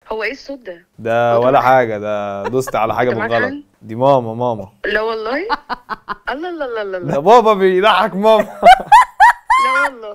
هو ايه الصوت ده؟ ده هو ده ولا معاك؟ حاجه ده دوست على حاجه أنت معاك بالغلط حل؟ دي ماما ماما لا والله الله الله الله الله الله ده بابا بيضحك ماما لا والله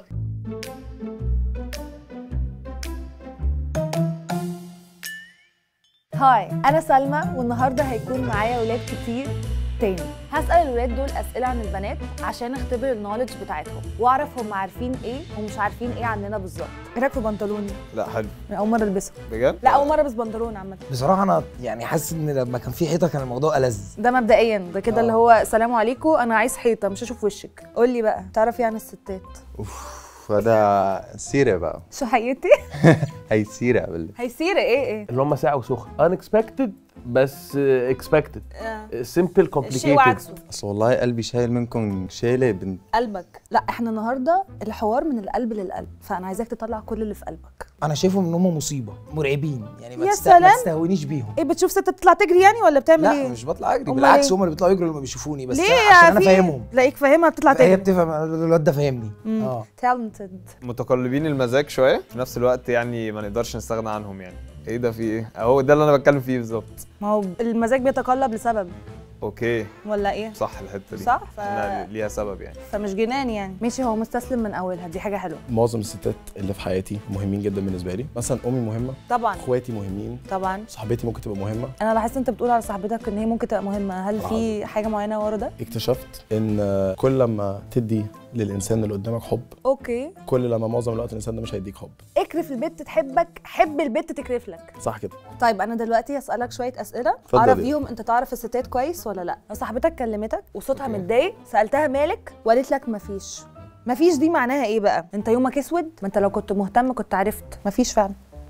هاي انا سلمى والنهارده هيكون معايا ولاد كتير تاني هسال الولاد دول اسئله عن البنات عشان اختبر النولج بتاعتهم واعرف هم عارفين ايه ومش عارفين ايه عننا بالظبط ايه رايك في بنطلوني لا حلو من اول مره البسه بجد لا اول مره البس بنطلون عامه بصراحه انا يعني حاسس ان لما كان في حيطه كان الموضوع ألذ ده مبدئيا ده كده آه. اللي هو سلام عليكم انا عايز حيطه مش اشوف وشك قول لي بقى تعرف ايه عن الستات فده سيرة بقى شو حقيقتي هي سيرة بال هيصير ايه ايه اللي هم ساعة وسخن unexpected بس اكسبكتد آه. سمبل الشيء complicated وعكسه اصل والله قلبي شايل منكم شيلة بنت قلبك لا احنا النهارده الحوار من القلب للقلب فانا عايزاك تطلع كل اللي في قلبك انا شايفهم ان هم مصيبه مرعبين يعني ما, يا تست... ما سلام. تستهونيش بيهم ايه بتشوف ست بتطلع تجري يعني ولا بتعمل لا ايه مش بطلع اجري أمال بالعكس إيه؟ هم اللي بيطلعوا يجروا لما بيشوفوني بس ليه أنا- يا عشان انا في- فاهمهم تلاقيك فاهمها بتطلع هي تجري بتفهم الواد ده فاهمني اه تالنتد متقلبين المزاج شويه في نفس الوقت يعني ما نقدرش نستغنى عنهم يعني ايه ده في ايه اهو ده اللي انا بتكلم فيه بالظبط ما هو المزاج بيتقلب لسبب اوكي ولا ايه صح الحته دي صح ف... إنها ليها سبب يعني فمش جنان يعني ماشي هو مستسلم من اولها دي حاجه حلوه معظم الستات اللي في حياتي مهمين جدا بالنسبه لي مثلا امي مهمه طبعا اخواتي مهمين طبعا صاحبتي ممكن تبقى مهمه انا لاحظت انت بتقول على صاحبتك ان هي ممكن تبقى مهمه هل في حاجه معينه ورا ده اكتشفت ان كل لما تدي للانسان اللي قدامك حب اوكي كل لما معظم الوقت الانسان ده مش هيديك حب اكرف البت تحبك حب البت تكرف لك صح كده طيب انا دلوقتي هسالك شويه اسئله اتفضلي. اعرف بيهم انت تعرف الستات كويس ولا لا لو صاحبتك كلمتك وصوتها متضايق سالتها مالك وقالت لك مفيش مفيش دي معناها ايه بقى انت يومك اسود ما انت لو كنت مهتم كنت عرفت مفيش فعلا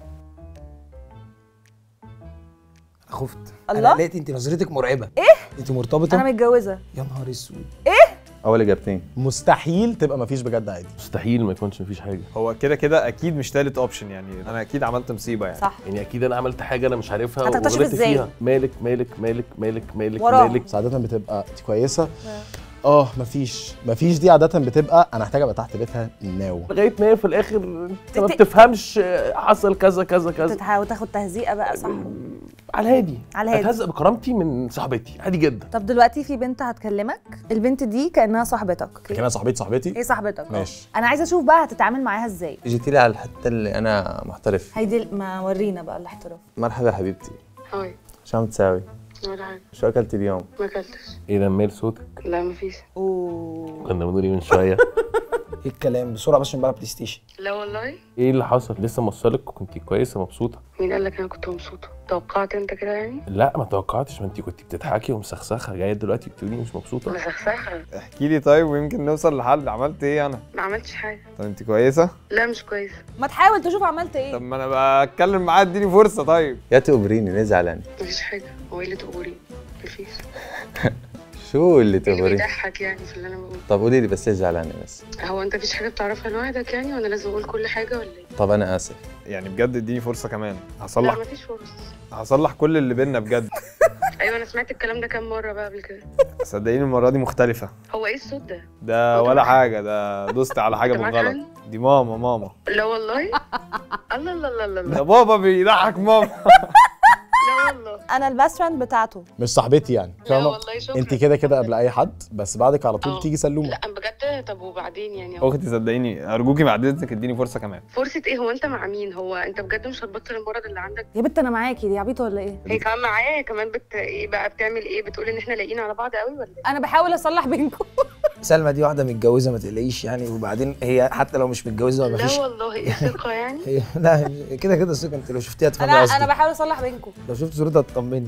خفت الله. انا لقيت انت نظرتك مرعبه ايه انت مرتبطه انا متجوزه يا نهار اسود اول اجابتين مستحيل تبقى مفيش بجد عادي مستحيل ما يكونش مفيش حاجة هو كده كده اكيد مش تالت اوبشن يعني انا اكيد عملت مصيبه يعني صح يعني اكيد انا عملت حاجة انا مش عارفها هتكتشف وغلطت إزاي؟ فيها مالك مالك مالك مالك مالك وراه. مالك بس عاده بتبقى انت كويسه اه مفيش مفيش دي عاده بتبقى انا محتاجه ابقى تحت بيتها ناو لغاية ما هي في الاخر انت ما تت- بتفهمش حصل كذا كذا كذا تتحاول تاخد تهزيقه بقى صح على الهادي على الهادي. اتهزق بكرامتي من صاحبتي عادي جدا طب دلوقتي في بنت هتكلمك البنت دي كانها صاحبتك كانها صاحبتي صاحبتي هي صاحبتك آه. ماشي. انا عايزه اشوف بقى هتتعامل معاها ازاي جيتي لي على الحتة اللي انا محترف هيدي ما ورينا بقى الاحتراف مرحبا حبيبتي هاي شو عم تساوي؟ ولا حاجة شو اكلت اليوم؟ ما اكلتش ايه ده مال صوتك لا مفيش اوه كنا بنقول ايه من شوية ايه الكلام بسرعه بس عشان بلعب بلاي ستيشن لا والله ايه اللي حصل لسه موصلك كنت كويسة مبسوطة مين قال لك انا كنت مبسوطة توقعت انت كده يعني لا ما توقعتش ما انت كنت بتضحكي ومسخسخه جايه دلوقتي بتقولي مش مبسوطه مسخسخة احكي لي طيب ويمكن نوصل لحل عملت ايه انا ما عملتش حاجة طب انت كويسه لا مش كويسة ما تحاول تشوف عملت ايه طب ما انا بتكلم معاه اديني فرصه طيب يا تقبريني ليه زعلانة؟ مفيش حاجة هو ايه اللي تقولي مفيش شو اللي ايه اللي تقبريني؟ بيضحك يعني في اللي انا بقوله طب قولي لي بس ليه زعلانة بس؟ هو انت مفيش حاجة بتعرفها لوحدك يعني وانا لازم اقول كل حاجة ولا ايه طب انا اسف يعني بجد اديني فرصه كمان لا هصلح مفيش فرص هصلح كل اللي بينا بجد ايوه انا سمعت الكلام ده كام مرة بقى قبل كده صدقيني المره دي مختلفه هو ايه الصوت ده ده هو ده ولا معاك؟ حاجه ده دوست على حاجه أنت معاك بالغلط حل؟ دي ماما ماما لا والله الله الله الله الله ده الله بابا بيضحك ماما لا والله انا الباست فريند بتاعته مش صاحبتي يعني لا فاهمة؟ والله شكرا انت كده كده قبل اي حد بس بعدك على طول اه. تيجي سلومه لا بجد طب وبعدين يعني هو اختي صدقيني ارجوكي بعد اذنك اديني فرصه كمان فرصة ايه هو انت مع مين هو انت بجد مش هتبطل المرض اللي عندك يا بنت انا معاكي دي عبيطه ولا ايه هي كمان معايا هي كمان بت ايه بقى بتعمل ايه بتقول ان احنا لاقيين على بعض قوي ولا ايه انا بحاول اصلح بينكم سلمى دي واحده متجوزه ما تقلقيش يعني وبعدين هي حتى لو مش متجوزه ما لا فيش والله ايه ثقة يعني هي لا كده كده ثقه انت لو شفتيها انا تفهمي قصدي انا بحاول اصلح بينكم لو شفت صورتها تطمني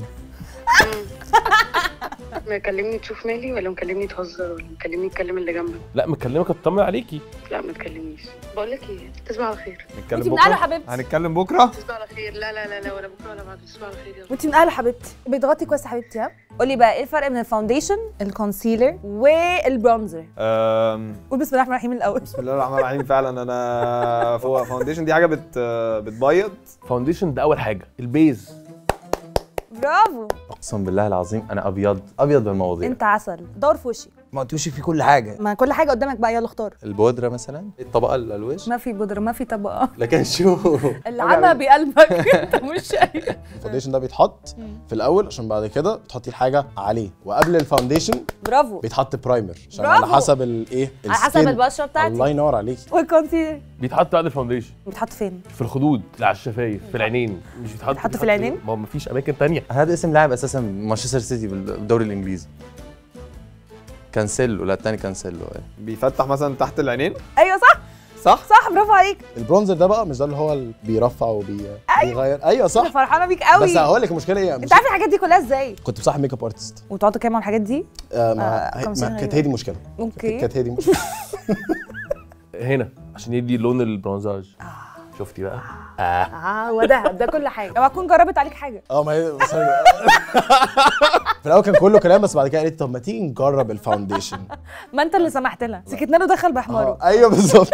مكلمني تشوف مالي ولا مكلمني تهزر ولا مكلمني تكلم اللي جنبك لا مكلمك اطمن عليكي لا ما تكلمنيش بقول لك ايه تصبح على خير نتكلم انت من اهله بكره حبيبتي هنتكلم بكره تصبح على خير لا لا لا لا ولا بكره ولا بعد تصبح على خير يلا وانت من اهله حبيبتي بيضغطي كويس يا حبيبتي ها قولي بقى ايه الفرق بين الفاونديشن الكونسيلر والبرونزر أم، قول بسم الله الرحمن الرحيم الاول بسم الله الرحمن الرحيم فعلا انا هو فاونديشن دي حاجه بت بتبيض فاونديشن ده اول حاجه البيز برافو اقسم بالله العظيم انا ابيض ابيض بالمواضيع انت عسل دور في وشي ما قلتوش في كل حاجه ما كل حاجه قدامك بقى يلا اختار البودره مثلا الطبقه اللي على الوش ما في بودره ما في طبقه لكن شو العمى بقلبك انت مش شايف الفاونديشن ده بيتحط في الاول عشان بعد كده بتحطي الحاجه عليه وقبل الفاونديشن برافو بيتحط برايمر عشان برافو. على حسب الايه على حسب السكين. البشره بتاعتي الله ينور عليك والكونسيلر بيتحط بعد الفاونديشن بيتحط فين؟ في الخدود على الشفايف في العينين مش بيتحط بيتحط في العينين؟ ما هو مفيش اماكن تانية هذا اسم لاعب اساسا مانشستر سيتي بالدوري الانجليزي كانسيلو لا الثاني كانسيلو إيه. بيفتح مثلا تحت العينين ايوه صح صح صح برافو عليك البرونزر ده بقى مش ده اللي هو اللي بيرفع وبيغير ايوه ايوه انا صح فرحانه بيك قوي بس هقول لك المشكله ايه انت مش- عارف الحاجات دي كلها ازاي؟ كنت بصاحب ميك اب ارتست وتقعدوا كام على الحاجات دي؟ آه ما آه، هي- كم سنة ما كانت هي؟ هي دي المشكله اوكي كانت هي دي المشكله هنا عشان يدي لون البرونزاج شفتي بقى اه هو ده ده كل حاجه لو اكون جربت عليك حاجه اه ما هي بس أنا- في الاول كان كله كلام بس بعد كده قالت طب ما تيجي نجرب الفاونديشن ما انت اللي سمحت لها سكتنا له دخل بحماره آه، ايوه بالظبط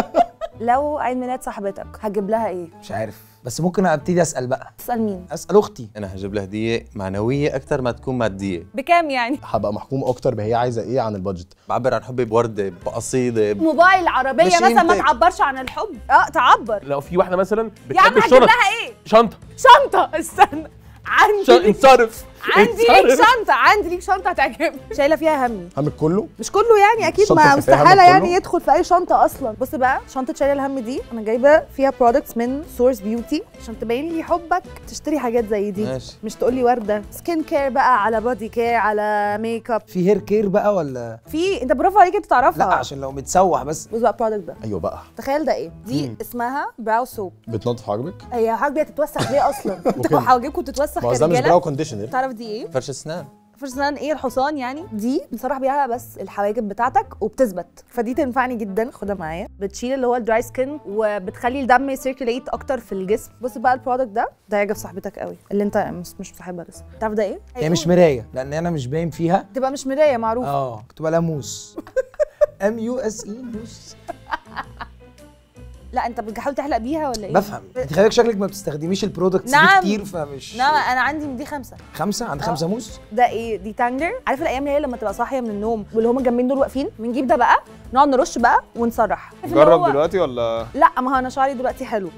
لو عيد ميلاد صاحبتك هجيب لها ايه؟ مش عارف بس ممكن ابتدي اسال بقى تسال مين؟ اسال اختي انا هجيب لها هديه معنويه اكثر ما تكون ماديه بكام يعني؟ هبقى محكوم اكتر بهي عايزه ايه عن البادجت بعبر عن حبي بورده بقصيده موبايل عربيه مش مثلا ما قيمتك. تعبرش عن الحب اه تعبر لو في واحده مثلا يا عم بتحب هجيب الشنط لها ايه؟ شنطه شنطه استنى عندي شن- ليك انصرف عندي ليك انصرف. شنطه عندي ليك شنطه هتعجبك شايله فيها همي همك كله مش كله يعني اكيد الشنطة ما اللي فيها هم مستحاله كله؟ يعني يدخل في اي شنطه اصلا بص بقى شنطه شايله الهم دي انا جايبه فيها برودكتس من سورس بيوتي عشان تبين لي حبك تشتري حاجات زي دي ماشي. مش تقول لي ورده سكين كير بقى على بودي كير على ميك اب في هير كير بقى ولا في انت برافو عليك انت تعرفها لا عشان لو متسوح بس بص بقى البرودكت ده ايوه بقى تخيل ده ايه دي اسمها براو سوب بتنظف عجبك هي حاجه تتوسخ ليه اصلا انت أوكي. حواجبكم تتوسخ ما هو ده مش براو كرجاله كونديشنر تعرف دي ايه فرش اسنان فرش اسنان ايه الحصان يعني دي بنسرح بيها بس الحواجب بتاعتك وبتثبت فدي تنفعني جدا خدها معايا بتشيل اللي هو الدراي سكين وبتخلي الدم يسيركيليت اكتر في الجسم بص بقى البرودكت ده ده هيعجب صاحبتك قوي اللي انت مش مش مصاحبها لسه تعرف ده ايه هي مش مرايه لان انا مش باين فيها تبقى مش مرايه معروف اه كنت بقى موس ام يو اس اي موس لا انت بتحاول تحلق بيها ولا ايه بفهم انت خلي بالك شكلك ما بتستخدميش البرودكتس نعم. دي كتير فمش لا انا عندي دي خمسه خمسه عند خمسه موس ده ايه دي تانجر عارف الايام اللي هي لما تبقى صاحيه من النوم واللي هم جنبين دول واقفين بنجيب ده بقى نقعد نرش بقى ونسرح عارف اللي جرب هو- دلوقتي ولا لا ما هو انا شعري دلوقتي حلو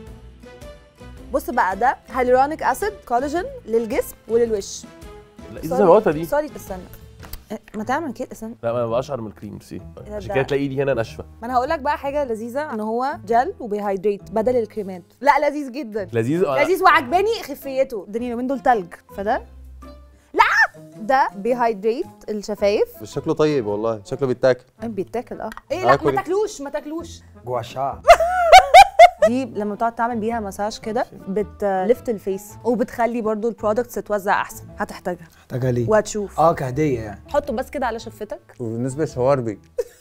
بص بقى ده هيلورونيك اسيد كولاجين للجسم وللوش لا ايه الزلوطه دي سوري استنى إيه، ما تعمل كده استنى لا ما انا بقشعر من الكريم سي ده- عشان كده تلاقي ايدي هنا ناشفه ما انا هقول لك بقى حاجه لذيذه ان هو جل وبيهايدريت بدل الكريمات لا لذيذ جدا لذيذ لذيذ وعجباني خفيته الدنيا اليومين دول تلج فده لا ده بيهايدريت الشفايف بس شكله طيب والله شكله بيتاكل بيتاكل اه ايه لا ما آكل. تاكلوش ما تاكلوش جوه الشعر دي لما بتقعد تعمل بيها مساج كده بتلفت الفيس وبتخلي برضو البرودكتس تتوزع احسن هتحتاجها محتاجها ليه؟ وهتشوف اه كهديه يعني حطه بس كده على شفتك وبالنسبه لشواربي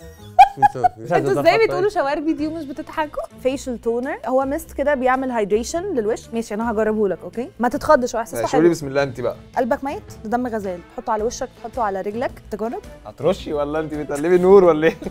انتوا ازاي بتقولوا شواربي دي ومش بتضحكوا فيشل تونر هو ميست كده بيعمل هايدريشن للوش ماشي انا هجربه لك اوكي ما تتخضش هو احساسه ماشي قولي حلو بسم الله انت بقى قلبك ميت ده دم غزال حطه على وشك حطه على رجلك تجرب هترشي ولا انت بتقلبي نور ولا ايه؟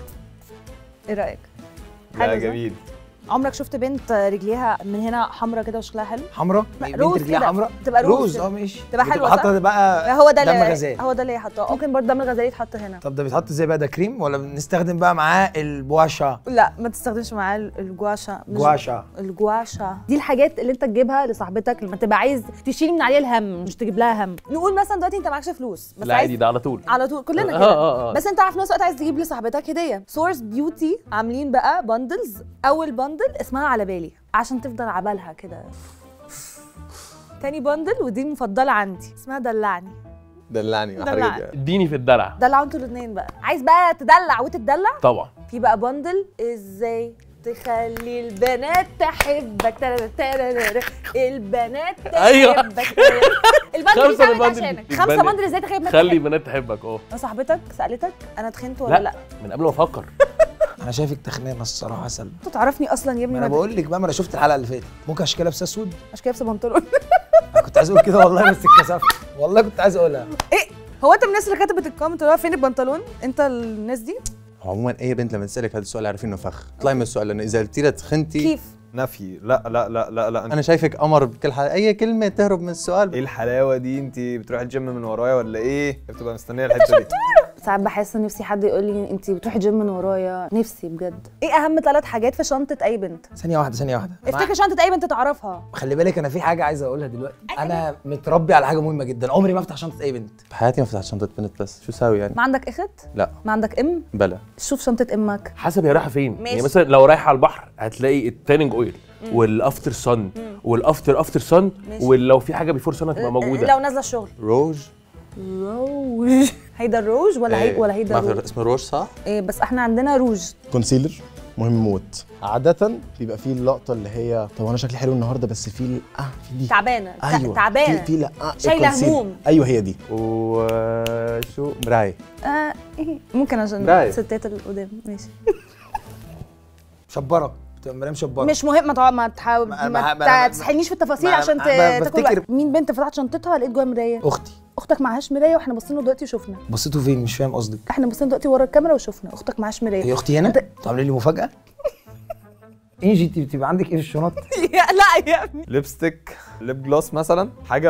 ايه رايك لا حلو ده؟ جميل عمرك شفت بنت رجليها من هنا حمرا كده وشكلها حلو حمراء لا، بنت روز رجليها كده. حمراء تبقى روز روز كده. اه ماشي تبقى حلوة، حاطه صح؟ بقى هو ده دم اللي غزال هو ده اللي حطاه ممكن برضه دم الغزال يتحط هنا طب ده بيتحط ازاي بقى ده كريم ولا بنستخدم بقى معاه البواشا لا ما تستخدمش معاه الجواشا مش- جواشا الجواشا دي الحاجات اللي انت تجيبها لصاحبتك لما تبقى عايز تشيل من عليها الهم مش تجيب لها هم نقول مثلا دلوقتي انت معكش فلوس بس لا عايز عادي ده على طول على طول كلنا آه، كده آه، آه. بس انت في نفس الوقت عايز تجيب لصاحبتك هديه سورس بيوتي عاملين بقى بندلز اول بندل اسمها على بالي عشان تفضل عبالها كده تاني بندل ودي المفضله عندي اسمها دلعني دلعني دلعني. احرجك اديني في الدلع دلعوا انتوا الاثنين بقى عايز بقى تدلع وتتدلع طبعا في بقى بندل ازاي تخلي البنات تحبك ترى- ترى- ترى- البنات أيوة. تحبك ترى- البندل دي خمسة اتعملت بالبندل. عشانك خمسة البندل. بندل ازاي تخلي البنات خلي تحبك بنات تحبك اه صاحبتك سألتك انا تخنت ولا لا. لا من قبل ما افكر انا شايفك تخنانه الصراحه سلمى انت تعرفني اصلا يا ابني ما انا ما بقول لك بقى ما انا شفت الحلقه اللي فاتت ممكن اشكالها لابسه اسود عشان كده لابسه بنطلون انا كنت عايز اقول كده والله بس اتكسفت والله كنت عايز اقولها ايه هو انت من الناس اللي كتبت الكومنت اللي هو فين البنطلون انت الناس دي عموما اي بنت لما تسالك هذا السؤال عارفين انه فخ اطلعي من السؤال لانه اذا قلت لها تخنتي كيف نفي لا لا لا لا لا انت انا شايفك قمر بكل حال اي كلمه تهرب من ايه السؤال الحلاوه دي انت بتروحي الجيم من ورايا ولا ايه؟ بتبقى مستنيه الحته دي ساعات بحس ان نفسي حد يقول لي انت بتروحي جيم من ورايا نفسي بجد ايه اهم ثلاث حاجات في شنطه اي بنت ثانيه واحده ثانيه واحده افتكر شنطه اي بنت تعرفها خلي بالك انا في حاجه عايز اقولها دلوقتي انا متربي على حاجه مهمه جدا عمري ما افتح شنطه اي بنت في حياتي ما فتحت شنطه بنت بس شو ساوي يعني ما عندك اخت لا ما عندك ام بلا شوف شنطه امك حسب هي رايحه فين ماشي. يعني مثلا لو رايحه على البحر هتلاقي التانينج اويل والافتر سن والافتر افتر سن ماشي. ولو في حاجه بيفور سن هتبقى موجوده لو نازله الشغل روج روج هيدا الروج ولا هي إيه، ولا هيدا ما الروج في اسمه روج صح؟ ايه بس احنا عندنا روج كونسيلر مهم موت عادة بيبقى فيه اللقطة اللي هي طب انا شكلي حلو النهارده بس في ال- اه في دي تعبانه تع- ايوه تعبانه في, في لا آه شايلة الكونسيلر. هموم. ايوه هي دي وشو مراية آه إيه ممكن عشان رايق. الستات اللي قدام ماشي شبرك بتبقى مريم شبرك مش مهم ما تقعد ما تحاول ما- ما, ما- ما- تسحلنيش في التفاصيل ما- عشان ما- ت- ما- تاكل بفتكر- وقت. مين بنت فتحت شنطتها لقيت جواها مرايه اختي اختك معهاش مرايه واحنا باصين له دلوقتي وشفنا بصيتوا فين مش فاهم قصدك احنا باصين دلوقتي ورا الكاميرا وشفنا اختك معهاش مرايه هي اختي هنا أنت- تعملي لي مفاجاه انجي انت بتبقى عندك ايه في الشنط يا لا يا ابني ليبستيك ليب جلوس مثلا حاجه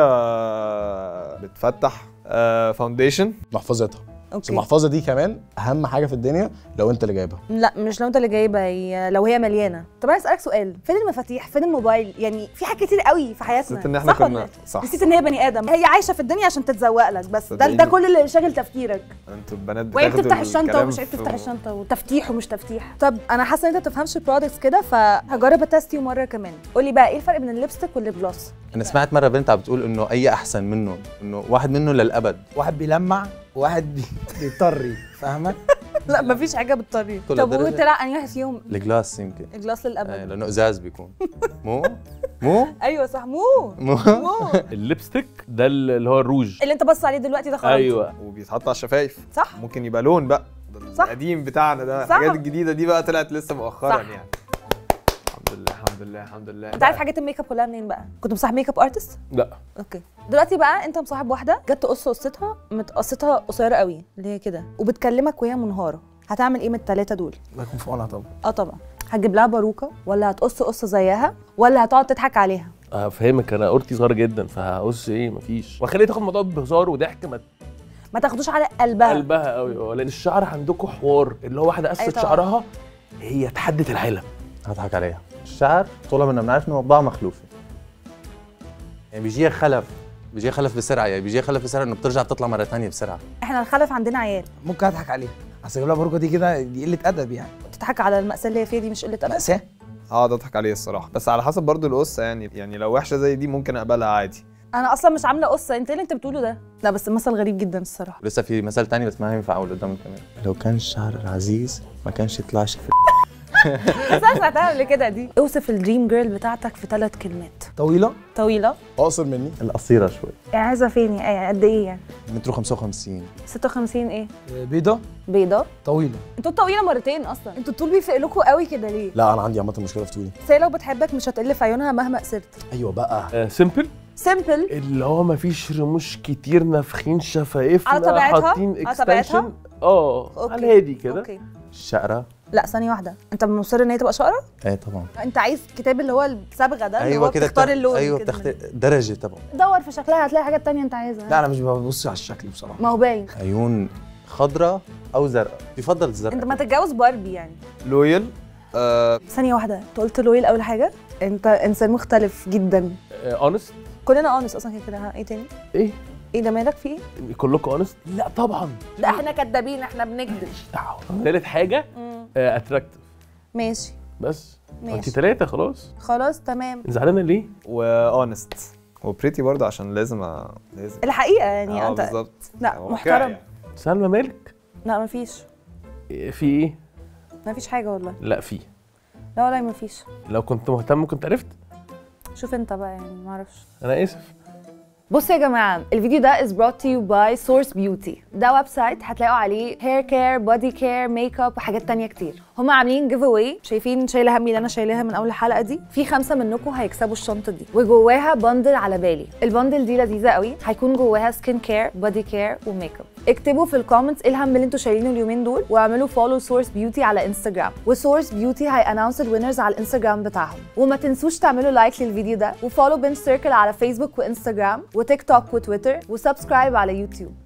بتفتح فاونديشن محفظتها بس اوكي المحفظة دي كمان اهم حاجة في الدنيا لو انت اللي جايبها لا مش لو انت اللي جايبها هي لو هي مليانه طب انا اسالك سؤال فين المفاتيح فين الموبايل يعني في حاجات كتير قوي في حياتنا نسيت ان احنا صح ولا كنا لا؟ صح نسيت ان هي بني ادم هي عايشه في الدنيا عشان تتزوق لك بس ده ده صدقيني. كل اللي شاغل تفكيرك انتوا البنات وهي بتاخدوا بتفتح الشنطه الكلام ومش عارف في- تفتح الشنطه وتفتيح ومش تفتيح طب انا حاسه ان انت ما بتفهمش البرودكتس كده فهجرب اتستيو مره كمان قولي بقى ايه الفرق بين الليبستيك والليب جلوس انا سمعت مره بنت عم بتقول انه اي احسن منه انه واحد منه للابد واحد بيلمع وواحد بي- بيطري فاهمه لا مفيش حاجه بالطريقه كل طب درجة. وطلع انهي واحد فيهم الجلاس يمكن الجلاس آه، للابد لانه ازاز بيكون مو مو ايوه صح مو مو مو الليبستيك ده اللي هو الروج اللي انت بص عليه دلوقتي ده خلاص ايوه وبيتحط على الشفايف صح ممكن يبقى لون بقى ده صح. القديم بتاعنا ده صح. الحاجات الجديده دي بقى طلعت لسه مؤخرا صح. يعني الحمد لله الحمد لله الحمد لله انت عارف حاجات الميك اب كلها منين بقى كنت مصاحب ميك اب ارتست لا اوكي دلوقتي بقى انت مصاحب واحده جت تقص قصتها متقصتها قصيره قوي اللي هي كده وبتكلمك وهي منهاره هتعمل ايه من الثلاثه دول الله يكون في عونها طبعا اه طبعا هتجيب لها باروكه ولا هتقص قصه زيها ولا هتقعد تضحك عليها هفهمك انا اورتي صغيره جدا فهقص ايه مفيش واخليها تاخد الموضوع بهزار وضحك ما ما تاخدوش على قلبها قلبها قوي اه لان الشعر عندكم حوار اللي هو واحده أيوة قصت طبعا. شعرها هي تحدت العالم هضحك عليها الشعر طول عمرنا بنعرف انه بضاعه مخلوفه يعني بيجيها خلف بيجيها خلف بسرعه يعني بيجيها خلف بسرعه انه بترجع بتطلع مره ثانيه بسرعه احنا الخلف عندنا عيال ممكن اضحك عليها اصل اجيب لها باروكه دي كده دي قله ادب يعني تضحك على المأساة اللي هي فيها دي مش قلة أدب مأساة هقعد اضحك عليه الصراحه بس على حسب برضو القصه يعني يعني لو وحشه زي دي ممكن اقبلها عادي أنا أصلا مش عاملة قصة أنت إيه اللي أنت بتقوله ده؟ لا بس مثل غريب جدا الصراحة لسه في مثل تاني بس ما ينفع اقول قدامك كمان لو كان الشعر عزيز ما كانش يطلع شفت بس أنا سمعتها قبل كده دي اوصف الدريم جيرل بتاعتك في ثلاث كلمات طويله طويلة اقصر مني القصيره شوي يعني عايزة فين يعني قد إيه يعني؟ متر 55 56 إيه؟ بيضه بيضة طويله انتوا الطويلة مرتين أصلا انتوا الطول بيفرق لكم قوي كده ليه؟ لا انا عندي عامة مشكلة في طولي بس هي لو بتحبك مش هتقل في عيونها مهما قصرت ايوه بقى آه سيمبل سيمبل اللي هو مفيش رموش كتير نافخين شفايفنا على طبيعتها؟ حاطين على طبيعتها؟ extension. اه أوكي. على الهادي كده اوكي الشقره لا ثانية واحدة انت مصر ان هي تبقى شقرة؟ ايه طبعا انت عايز كتاب اللي هو الصبغة ده اللي ايوه هو كده بتختار بتخ- اللون ايوه كده بتختار درجه تبعه دور في شكلها هتلاقي حاجات تانية انت عايزها لا انا مش ببص على الشكل بصراحه ما هو باين عيون خضراء او زرقاء بفضل الزرقاء انت ما تتجوز باربي يعني لويال آه ثانية واحدة انت قلت لويل أول حاجة انت انسان مختلف جدا اونست كلنا اونست اصلا كده كده ها ايه تاني؟ ايه ايه ده مالك في ايه؟ كلكم اونست لا طبعا لا احنا كدابين احنا بنكذب دعوه ثالث حاجه اتراكتيف ماشي بس ماشي. انت ثلاثه خلاص خلاص تمام زعلانه ليه واونست وبريتي برضه عشان لازم أ... لازم الحقيقة يعني اه انت بالظبط لا واقعي محترم يعني. سلمى مالك لا مفيش إيه، في ايه مفيش حاجة والله لا في لا والله مفيش لو كنت مهتم كنت عرفت شوف انت بقى يعني معرفش انا اسف بصوا يا جماعة الفيديو ده is brought to you by Source Beauty ده ويب سايت هتلاقوا عليه hair care, body care, ميك اب وحاجات تانية كتير هم عاملين جيف اواي شايفين شايلة همي اللي انا شايلاها من اول الحلقة دي في خمسة منكم هيكسبوا الشنطة دي وجواها بندل على بالي البندل دي لذيذة قوي هيكون جواها سكين كير بودي كير وميك اب اكتبوا في الكومنتس ايه الهم اللي انتوا شايلينه اليومين دول واعملوا فولو سورس بيوتي على انستجرام وسورس بيوتي هي اناونس الوينرز على الانستجرام بتاعهم وما تنسوش تعملوا لايك للفيديو ده وفولو بنش سيركل على فيسبوك وانستجرام وتيك توك وتويتر وسبسكرايب على يوتيوب